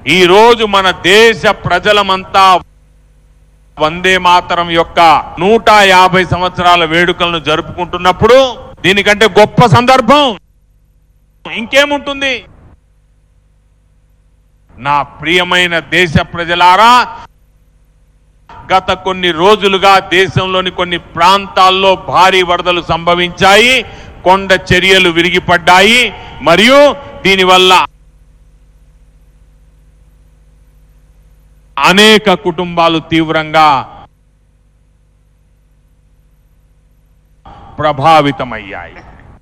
ఈ రోజు మన దేశ ప్రజలమంతా వందే మాతరం యొక్క నూట యాభై సంవత్సరాల వేడుకలను జరుపుకుంటున్నప్పుడు దీనికంటే గొప్ప సందర్భం ఇంకేముంటుంది నా ప్రియమైన దేశ ప్రజలారా గత కొన్ని రోజులుగా దేశంలోని కొన్ని ప్రాంతాల్లో భారీ వరదలు సంభవించాయి కొండ చర్యలు విరిగిపడ్డాయి మరియు దీనివల్ల అనేక కుటుంబాలు తీవ్రంగా ప్రభావితమయ్యాయి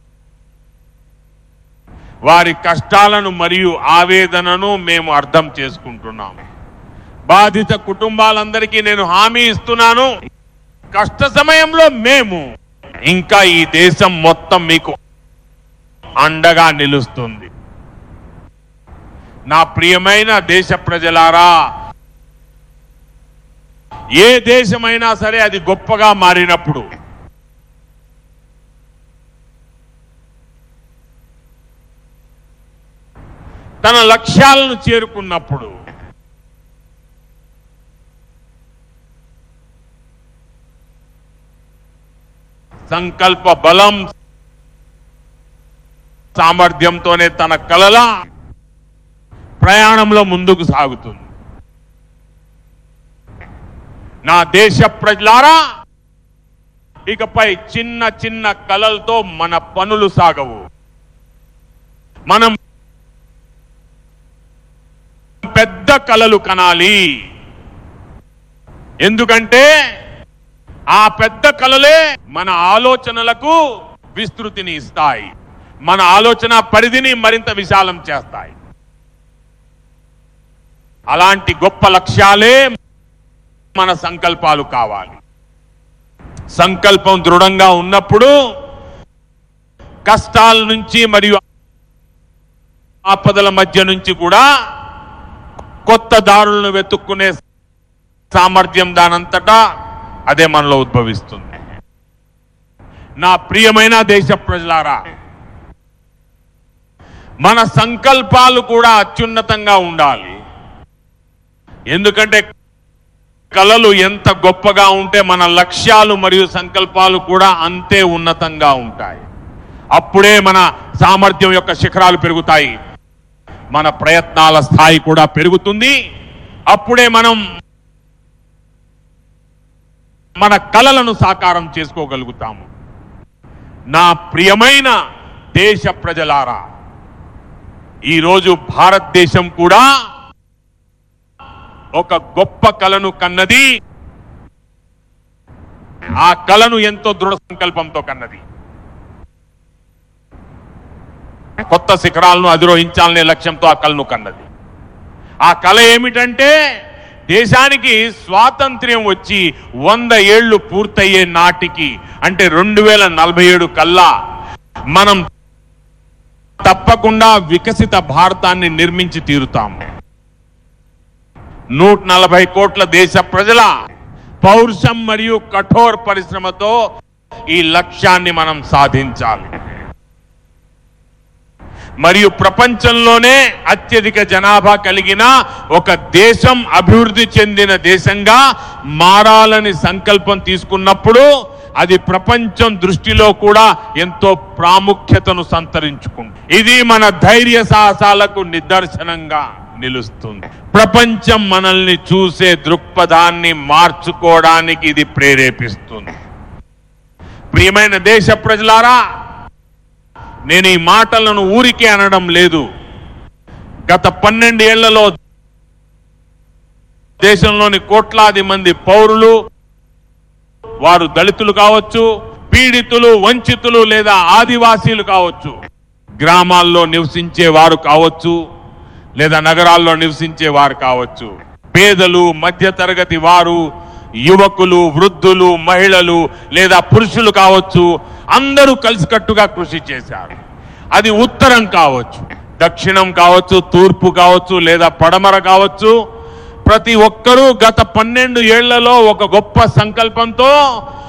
వారి కష్టాలను మరియు ఆవేదనను మేము అర్థం చేసుకుంటున్నాం బాధిత కుటుంబాలందరికీ నేను హామీ ఇస్తున్నాను కష్ట సమయంలో మేము ఇంకా ఈ దేశం మొత్తం మీకు అండగా నిలుస్తుంది నా ప్రియమైన దేశ ప్రజలారా ఏ దేశమైనా సరే అది గొప్పగా మారినప్పుడు తన లక్ష్యాలను చేరుకున్నప్పుడు సంకల్ప బలం సామర్థ్యంతోనే తన కలల ప్రయాణంలో ముందుకు సాగుతుంది నా దేశ ప్రజలారా ఇకపై చిన్న చిన్న కలలతో మన పనులు సాగవు మనం పెద్ద కలలు కనాలి ఎందుకంటే ఆ పెద్ద కలలే మన ఆలోచనలకు విస్తృతిని ఇస్తాయి మన ఆలోచన పరిధిని మరింత విశాలం చేస్తాయి అలాంటి గొప్ప లక్ష్యాలే మన సంకల్పాలు కావాలి సంకల్పం దృఢంగా ఉన్నప్పుడు కష్టాల నుంచి మరియు ఆపదల మధ్య నుంచి కూడా కొత్త దారులను వెతుక్కునే సామర్థ్యం దానంతటా అదే మనలో ఉద్భవిస్తుంది నా ప్రియమైన దేశ ప్రజలారా మన సంకల్పాలు కూడా అత్యున్నతంగా ఉండాలి ఎందుకంటే కలలు ఎంత గొప్పగా ఉంటే మన లక్ష్యాలు మరియు సంకల్పాలు కూడా అంతే ఉన్నతంగా ఉంటాయి అప్పుడే మన సామర్థ్యం యొక్క శిఖరాలు పెరుగుతాయి మన ప్రయత్నాల స్థాయి కూడా పెరుగుతుంది అప్పుడే మనం మన కలలను సాకారం చేసుకోగలుగుతాము నా ప్రియమైన దేశ ప్రజలారా ఈరోజు భారతదేశం కూడా ఒక గొప్ప కలను కన్నది ఆ కలను ఎంతో దృఢ సంకల్పంతో కన్నది కొత్త శిఖరాలను అధిరోహించాలనే లక్ష్యంతో ఆ కలను కన్నది ఆ కళ ఏమిటంటే దేశానికి స్వాతంత్ర్యం వచ్చి వంద ఏళ్లు పూర్తయ్యే నాటికి అంటే రెండు వేల నలభై ఏడు కల్లా మనం తప్పకుండా వికసిత భారతాన్ని నిర్మించి తీరుతాము నూట నలభై కోట్ల దేశ ప్రజల పౌరుషం మరియు కఠోర పరిశ్రమతో ఈ లక్ష్యాన్ని మనం సాధించాలి మరియు ప్రపంచంలోనే అత్యధిక జనాభా కలిగిన ఒక దేశం అభివృద్ధి చెందిన దేశంగా మారాలని సంకల్పం తీసుకున్నప్పుడు అది ప్రపంచం దృష్టిలో కూడా ఎంతో ప్రాముఖ్యతను సంతరించుకుంది ఇది మన ధైర్య సాహసాలకు నిదర్శనంగా నిలుస్తుంది ప్రపంచం మనల్ని చూసే దృక్పథాన్ని మార్చుకోవడానికి ఇది ప్రేరేపిస్తుంది ప్రియమైన దేశ ప్రజలారా నేను ఈ మాటలను ఊరికే అనడం లేదు గత పన్నెండేళ్లలో దేశంలోని కోట్లాది మంది పౌరులు వారు దళితులు కావచ్చు పీడితులు వంచితులు లేదా ఆదివాసీలు కావచ్చు గ్రామాల్లో నివసించే వారు కావచ్చు లేదా నగరాల్లో నివసించే వారు కావచ్చు పేదలు మధ్యతరగతి వారు యువకులు వృద్ధులు మహిళలు లేదా పురుషులు కావచ్చు అందరూ కలిసికట్టుగా కృషి చేశారు అది ఉత్తరం కావచ్చు దక్షిణం కావచ్చు తూర్పు కావచ్చు లేదా పడమర కావచ్చు ప్రతి ఒక్కరూ గత పన్నెండు ఏళ్లలో ఒక గొప్ప సంకల్పంతో